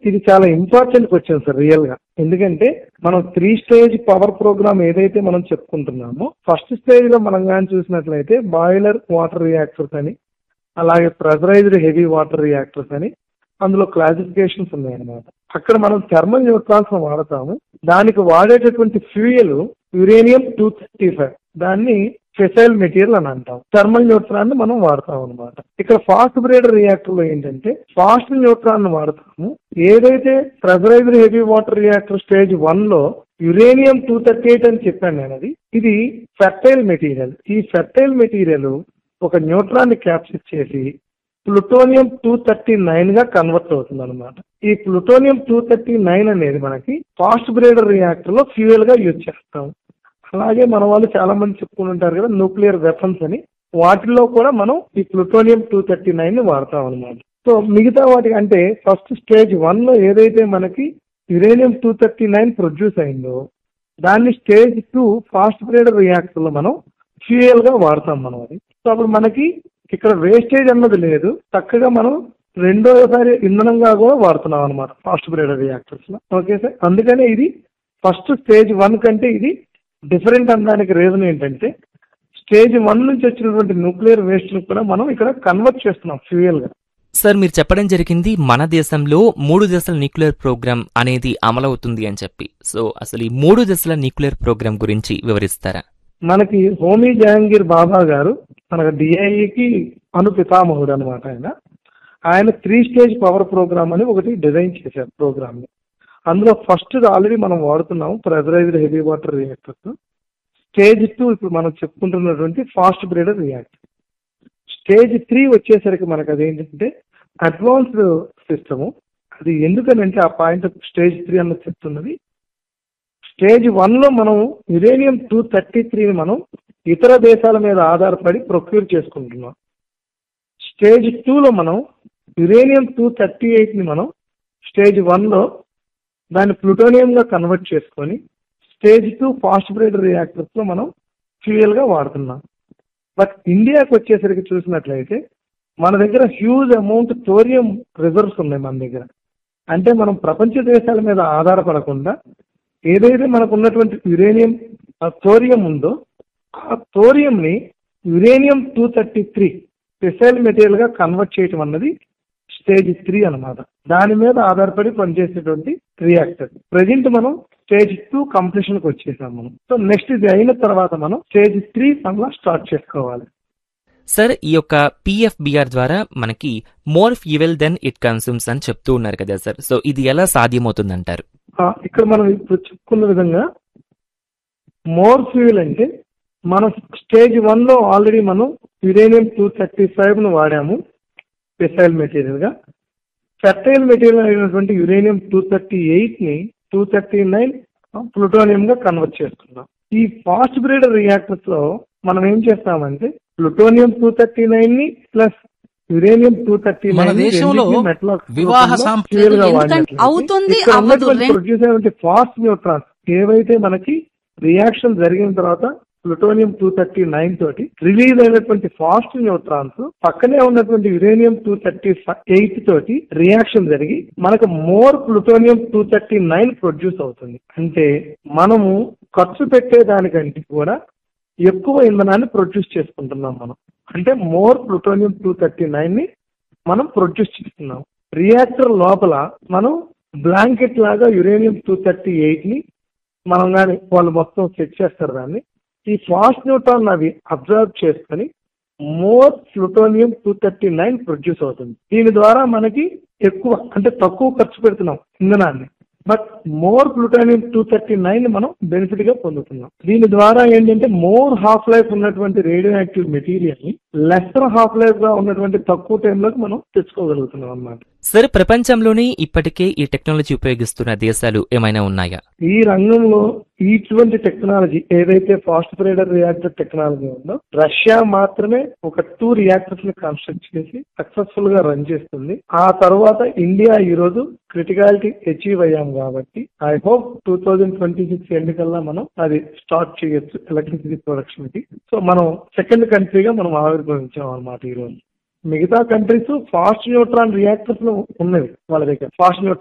ఇది చాలా important question sir real గా ఎందుకంటే మనం త్రీ స్టేజ్ పవర్ ప్రోగ్రామ్ ఏదైతే మనం చెప్పుకుంటున్నామో ఫస్ట్ స్టేజ్ లో మనం కానీ చూసినట్లయితే బాయిలర్ వాటర్ రియాక్టర్స్ అని అలాగే ప్రెజరైజ్డ్ హెవీ వాటర్ రియాక్టర్స్ అని అందులో క్లాసిఫికేషన్స్ ఉన్నాయన్నమాట అక్కడ మనం థర్మల్ న్యూట్రాన్స్ వాడతాము దానికి వాడేటటువంటి fuel uranium two thirty five దాన్ని ఫెసైల్ మెటీరియల్ అని అంటాం థర్మల్ న్యూట్రాన్ ని మనం వాడతాం అనమాట ఇక్కడ ఫాస్ట్ బ్రేడర్ రియాక్టర్ లో ఏంటంటే ఫాస్ట్ న్యూట్రాన్ ని వాడతాము ఏదైతే pressurised heavy water reactor stage one లో యురేనియం టూ థర్టీ ఎయిట్ అని చెప్పాను నేను అది ఇది ఫెర్టైల్ మెటీరియల్ ఈ ఫెర్టైల్ మెటీరియల్ ఒక న్యూట్రాన్ ని క్యాప్చర్ చేసి ప్లూటోనియం టూ థర్టీ నైన్ గా కన్వర్ట్ అవుతుంది అనమాట ఈ ప్లూటోనియం టూ థర్టీ నైన్ అనేది మనకి ఫాస్ట్ బ్రేడర్ రియాక్టర్ లో ఫ్యూయల్ గా యూజ్ చేస్తాం అలాగే మన వాళ్ళు చాలా మంది చెప్పుకుంటుంటారు కదా న్యూక్లియర్ వెపన్స్ అని వాటిల్లో కూడా మనం ఈ ప్లూటోనియం టూ థర్టీ నైన్ ని వాడతాం అనమాట సో మిగతా వాటి అంటే ఫస్ట్ స్టేజ్ వన్ లో ఏదైతే మనకి uranium two thirty nine produce అయిందో దాన్ని stage two fast breeder reactor లో మనం ఫ్యూయల్ గా వాడతాం మనం అది సో అప్పుడు మనకి ఇక్కడ వేస్టేజ్ అన్నది లేదు చక్కగా మనం రెండోసారి ఇంధనంగా కూడా వాడుతున్నాం అనమాట ఫాస్ట్ బ్రేడర్ రియాక్టర్స్ లో ఓకే సార్ అందుకనే ఇది ఫస్ట్ స్టేజ్ వన్ కంటే ఇది డిఫరెంట్ అనడానికి రీజన్ ఏంటంటే స్టేజ్ వన్ నుంచి వచ్చినటువంటి న్యూక్లియర్ వేస్ట్ కూడా మనం ఇక్కడ కన్వర్ట్ చేస్తున్నాం ఫ్యూయల్ గా సార్ మీరు చెప్పడం జరిగింది మన దేశంలో మూడు దశల న్యూక్లియర్ ప్రోగ్రామ్ అనేది అమలవుతుంది అని చెప్పి సో అసలు ఈ మూడు దశల న్యూక్లియర్ ప్రోగ్రామ్ గురించి వివరిస్తారా మనకి హోమీ జహాంగీర్ బాబా గారు మనకు డిఐఈకి అను పితామహుడు అనమాట ఆయన ఆయన త్రీ స్టేజ్ పవర్ ప్రోగ్రామ్ అని ఒకటి డిజైన్ చేశారు ప్రోగ్రామ్ ని అందులో ఫస్ట్ ఆల్రెడీ మనం వాడుతున్నాము pressurised heavy water reactors stage two ఇప్పుడు మనం చెప్పుకుంటున్నటువంటి fast breeder reactor stage three వచ్చేసరికి మనకు అదేంటంటే అడ్వాన్స్డ్ సిస్టము అది ఎందుకనంటే ఆ పాయింట్ స్టేజ్ త్రీ అన్నది చెప్తున్నది స్టేజ్ వన్ లో మనం యురేనియం టూ థర్టీ త్రీని మనం ఇతర దేశాల మీద ఆధారపడి ప్రొక్యూర్ చేసుకుంటున్నాం స్టేజ్ టూలో మనం యురేనియం టూ థర్టీ ఎయిట్ని మనం స్టేజ్ వన్లో దాన్ని ప్లూటోనియంగా కన్వర్ట్ చేసుకొని స్టేజ్ టూ ఫాస్ట్ బ్రేడర్ రియాక్టర్స్లో మనం ఫ్యూయల్గా వాడుతున్నాం బట్ ఇండియాకి వచ్చేసరికి చూసినట్లయితే మన దగ్గర హ్యూజ్ అమౌంట్ థోరియం రిజర్వ్స్ ఉన్నాయి మన దగ్గర అంటే మనం ప్రపంచ దేశాల మీద ఆధారపడకుండా ఏదైతే మనకు ఉన్నటువంటి యురేనియం థోరియం ఉందో ఆ థోరియంని uranium two thirty three special material గా కన్వర్ట్ చేయటం అన్నది స్టేజ్ త్రీ అన్నమాట దాని మీద ఆధారపడి పనిచేసేటువంటి రియాక్టర్ ప్రజెంట్ మనం స్టేజ్ టూ కంప్లీషన్ కి వచ్చేసాం మనం సో నెక్స్ట్ ఇది అయిన తర్వాత మనం స్టేజ్ త్రీ మళ్ళా స్టార్ట్ చేసుకోవాలి సార్ ఈ యొక్క పిఎఫ్బిఆర్ ద్వారా మనకి more fuel than it consumes అని చెప్తూ ఉన్నారు కదా సార్ సో ఇది ఎలా సాధ్యమవుతుందంటారు ఆ, ఇక్కడ మనం ఇప్పుడు చెప్పుకున్న విధంగా మోర్ ఫ్యూయల్ అంటే మనం స్టేజ్ వన్ లో ఆల్రెడీ మనం యురేనియం టూ థర్టీ ఫైవ్ ను వాడాము ఫెసైల్ మెటీరియల్ గా ఫెర్టైల్ మెటీరియల్ అయినటువంటి యురేనియం టూ థర్టీ ఎయిట్ ని టూ థర్టీ నైన్ ప్లూటోనియం గా కన్వర్ట్ చేసుకున్నాం ఈ ఫాస్ట్ బ్రీడర్ రియాక్టర్స్ లో మనం ఏం చేస్తామంటే ప్లూటోనియం టూ థర్టీ నైన్ ని ప్లస్ యురేనియం టూ థర్టీ మన దేశంలో వివాహ సాంప్రదాయం ఫ్యూయల్ గా ఎందుకంటే వాడినట్లయితే అవుతుంది, ఇక్కడ అవ్వదు. ఉన్నటువంటి రెండు- ప్రొడ్యూస్ అయినటువంటి ఫాస్ట్ న్యూట్రాన్స్ ఏవైతే మనకి రియాక్షన్ జరిగిన తర్వాత ప్లూటోనియం టూ థర్టీ నైన్ తోటి రిలీజ్ అయినటువంటి ఫాస్ట్ న్యూట్రాన్స్ పక్కనే ఉన్నటువంటి యురేనియం టూ థర్టీ ఎయిట్ తోటి రియాక్షన్ జరిగి మనకు more plutonium two thirty nine produce అవుతుంది అంటే మనము ఖర్చు పెట్టే దానికంటే కూడా ఎక్కువ ఇంధనాన్ని ప్రొడ్యూస్ చేసుకుంటున్నాం మనం అంటే more plutonium two thirty nine ని మనం ప్రొడ్యూస్ చేస్తున్నాం రియాక్టర్ లోపల మనం బ్లాంకెట్ లాగా యురేనియం టూ థర్టీ ఎయిట్ ని మనం కానీ వాళ్ళు మొత్తం సెట్ చేస్తారు దాన్ని ఈ ఫాస్ట్ న్యూట్రాన్ అవి అబ్జర్వ్ చేసుకొని more plutonium two thirty nine produce అవుతుంది దీని ద్వారా మనకి ఎక్కువ అంటే తక్కువ ఖర్చు పెడుతున్నాం ఇంధనాన్ని but more plutonium two thirty nine మనం బెనిఫిట్ గా పొందుతున్నాం దీని ద్వారా ఏంటంటే మోర్ హాఫ్ లైఫ్ ఉన్నటువంటి రేడియో యాక్టివ్ మెటీరియల్ ని లెస్సర్ హాఫ్ లైఫ్ గా ఉన్నటువంటి తక్కువ టైంలోకి మనం తెచ్చుకోగలుగుతున్నాం అన్నమాట సార్ ప్రపంచంలోనే ఇప్పటికే ఈ టెక్నాలజీ ఉపయోగిస్తున్న దేశాలు ఏమైనా ఉన్నాయా ఈ రంగంలో ఇటువంటి టెక్నాలజీ ఏదైతే ఫాస్ట్ బ్రేడర్ రియాక్టర్ టెక్నాలజీ ఉందో రష్యా మాత్రమే ఒక టూ రియాక్టర్స్ ని కన్స్ట్రక్ట్ చేసి సక్సెస్ఫుల్ గా రన్ చేస్తుంది ఆ తర్వాత ఇండియా ఈ రోజు క్రిటికాలిటీ అచీవ్ అయ్యాం కాబట్టి I hope two thousand twenty six end కల్లా మనం అది స్టార్ట్ చేయొచ్చు ఎలక్ట్రిసిటీ ప్రొడక్షన్ కి సో మనం సెకండ్ కంట్రీగా మనం ఆవిర్భవించాం అనమాట ఈ రోజు మిగతా కంట్రీస్ ఫాస్ట్ న్యూట్రాన్ రియాక్టర్స్ ఉన్నవి వాళ్ళ దగ్గర ఫాస్ట్ న్యూట్రాన్